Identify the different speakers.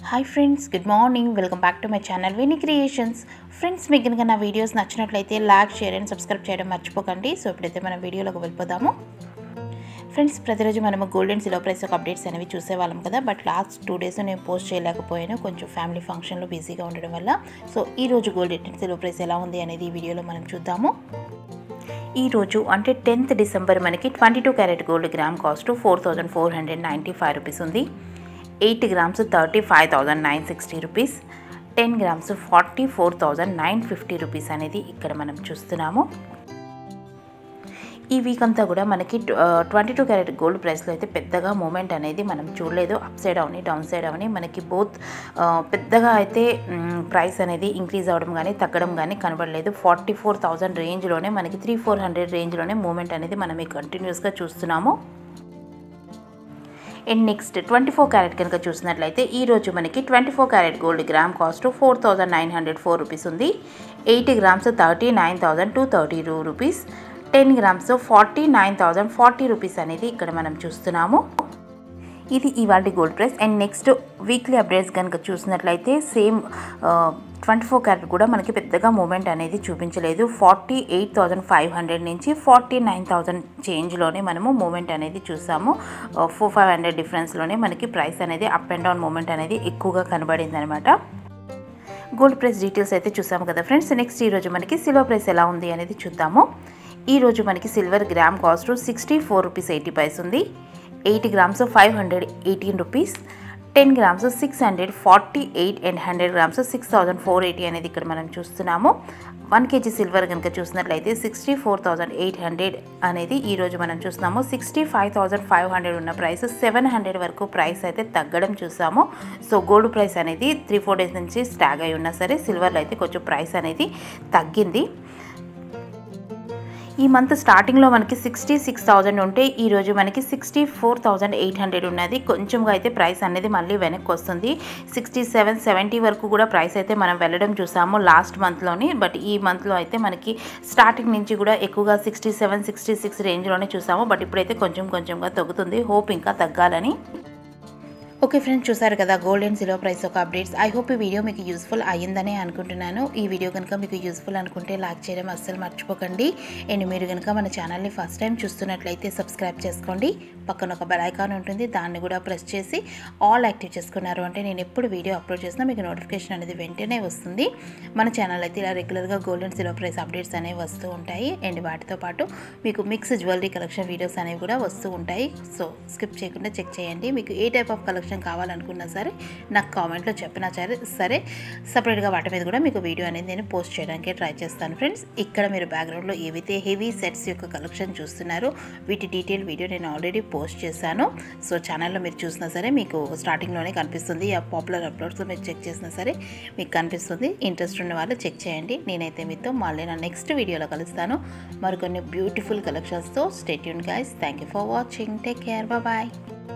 Speaker 1: hi friends good morning welcome back to my channel Vini Creations friends మీకు కనుక నా videos నచ్చినట్లయితే లైక్ షేర్ అండ్ సబ్స్క్రైబ్ చేయడం మర్చిపోకండి సో ఇప్పుడైతే మనం వీడియోలోకి వెళ్ళిపోదాము ఫ్రెండ్స్ ప్రతిరోజు మనము గోల్డ్ అండ్ సిల్వర్ ప్రైస్ ఒక అప్డేట్స్ అనేవి చూసేవాళ్ళం కదా బట్ లాస్ట్ టూ డేస్ నేను పోస్ట్ చేయలేకపోయాను కొంచెం ఫ్యామిలీ ఫంక్షన్లో బిజీగా ఉండడం వల్ల సో ఈ రోజు గోల్డ్ అండ్ సిల్వర్ ప్రైస్ ఎలా ఉంది అనేది ఈ వీడియోలో మనం చూద్దాము ఈ రోజు అంటే టెన్త్ డిసెంబర్ మనకి twenty two carat gold gram cost four thousand four hundred ninety five rupees ఉంది eight grams thirty five thousand nine sixty rupees ten grams forty four thousand nine fifty rupees అనేది ఇక్కడ మనం చూస్తున్నాము ఈ week అంతా కూడా మనకి ట్వంటీ టూ క్యారెట్ గోల్డ్ ప్రైస్లో అయితే పెద్దగా మూమెంట్ అనేది మనం చూడలేదు అప్ సైడ్ అవని డౌన్ సైడ్ అవని మనకి బోత్ పెద్దగా అయితే ప్రైస్ అనేది ఇంక్రీజ్ అవ్వడం కానీ తగ్గడం కానీ కనబడలేదు ఫార్టీ ఫోర్ థౌజండ్ రేంజ్లోనే మనకి త్రీ ఫోర్ హండ్రెడ్ రేంజ్లోనే మూమెంట్ అనేది మనం కంటిన్యూస్గా చూస్తున్నాము and next twenty four carat కనుక చూసినట్లయితే ఈ రోజు మనకి twenty four carat gold gram cost four thousand nine hundred four rupees ఉంది eighty grams thirty nine thousand two thirty two rupees ten grams forty nine thousand forty rupees అనేది ఇక్కడ మనం చూస్తున్నాము ఇది ఇవాళ gold price and next weekly updates కనుక చూసినట్లయితే same twenty four carrot కూడా మనకి పెద్దగా మూమెంట్ అనేది చూపించలేదు forty eight thousand five hundred నుంచి ఫార్టీ నైన్ థౌజండ్ చేంజ్లోనే మనము మూమెంట్ అనేది చూసాము ఫోర్ ఫైవ్ హండ్రెడ్ డిఫరెన్స్లోనే మనకి ప్రైస్ అనేది అప్ అండ్ డౌన్ మూమెంట్ అనేది ఎక్కువగా కనబడింది అనమాట గోల్డ్ ప్రైస్ డీటెయిల్స్ అయితే చూసాము కదా ఫ్రెండ్స్ నెక్స్ట్ ఈరోజు మనకి సిల్వర్ ప్రైస్ ఎలా ఉంది అనేది చూద్దాము ఈరోజు మనకి silver gram cost sixty four rupees eighty paise ఉంది eight grams five hundred eighteen rupees ten grams six hundred forty eight and hundred grams six thousand four eighty అనేది ఇక్కడ మనం చూస్తున్నాము వన్ కేజీ సిల్వర్ కనుక చూసినట్లయితే sixty four thousand eight hundred అనేది ఈరోజు మనం చూస్తున్నాము sixty five thousand five hundred ఉన్న ప్రైస్ సెవెన్ హండ్రెడ్ వరకు ప్రైస్ అయితే తగ్గడం చూసాము సో గోల్డ్ ప్రైస్ అనేది త్రీ ఫోర్ డేస్ నుంచి స్టాగ్ అయి ఉన్నా సరే సిల్వర్లో అయితే కొంచెం ప్రైస్ అనేది తగ్గింది ఈ మంత్ స్టార్టింగ్లో మనకి సిక్స్టీ సిక్స్ థౌజండ్ ఉంటే ఈరోజు మనకి sixty four thousand eight hundred ఉన్నది కొంచెంగా అయితే ప్రైస్ అనేది మళ్ళీ వెనక్కి వస్తుంది సిక్స్టీ సెవెన్ సెవెంటీ వరకు కూడా ప్రైస్ అయితే మనం వెళ్ళడం చూసాము లాస్ట్ మంత్లోని బట్ ఈ మంత్లో అయితే మనకి స్టార్టింగ్ నుంచి కూడా ఎక్కువగా సిక్స్టీ సెవెన్ సిక్స్టీ సిక్స్ రేంజ్లోనే చూసాము బట్ ఇప్పుడైతే కొంచెం కొంచెంగా తగ్గుతుంది హోప్ ఇంకా తగ్గాలని ఓకే ఫ్రెండ్స్ చూసారు కదా గోల్డ్ అండ్ సిల్వర్ ప్రైస్ ఒక అప్డేట్స్ ఐ హోప్ ఈ వీడియో మీకు యూస్ఫుల్ అయ్యిందనే అనుకుంటున్నాను ఈ వీడియో కనుక మీకు యూస్ఫుల్ అనుకుంటే లైక్ చేయడం అస్సలు మర్చిపోకండి అండ్ మీరు కనుక మన ఛానల్ని ఫస్ట్ టైం చూస్తున్నట్లయితే సబ్స్క్రైబ్ చేసుకోండి పక్కన ఒక బెల్ ఐకాన్ ఉంటుంది దాన్ని కూడా ప్రెస్ చేసి ఆల్ యాక్టివ్ చేసుకున్నారు అంటే నేను ఎప్పుడు వీడియో అప్లోడ్ చేసినా మీకు నోటిఫికేషన్ అనేది వెంటనే వస్తుంది మన ఛానల్ అయితే ఇలా రెగ్యులర్గా gold and silver price updates అనేవి వస్తూ ఉంటాయి అండ్ వాటితో పాటు మీకు మిక్స్ జ్యువెలరీ కలెక్షన్ వీడియోస్ అనేవి కూడా వస్తూ ఉంటాయి సో స్కిప్ చేయకుండా చెక్ చేయండి మీకు ఏ టైప్ ఆఫ్ కలెక్షన్ కలెక్షన్ కావాలనుకున్నా సరే నాకు కామెంట్లో చెప్పినా సరే సరే సపరేట్గా వాటి మీద కూడా మీకు వీడియో అనేది నేను పోస్ట్ చేయడానికి ట్రై చేస్తాను ఫ్రెండ్స్ ఇక్కడ మీరు బ్యాక్గ్రౌండ్లో ఏవైతే హెవీ సెట్స్ యొక్క కలెక్షన్ చూస్తున్నారో వీటి డీటెయిల్ వీడియో నేను ఆల్రెడీ పోస్ట్ చేశాను సో ఛానల్లో మీరు చూసినా సరే మీకు స్టార్టింగ్లోనే కనిపిస్తుంది ఆ పాపులర్ అప్లోడ్స్లో మీరు చెక్ చేసినా సరే మీకు కనిపిస్తుంది ఇంట్రెస్ట్ ఉన్న వాళ్ళు చెక్ చేయండి నేనైతే మీతో మళ్ళీ నా నెక్స్ట్ వీడియోలో కలుస్తాను మరికొన్ని బ్యూటిఫుల్ కలెక్షన్స్తో stay tune guys thank you for watching take care bye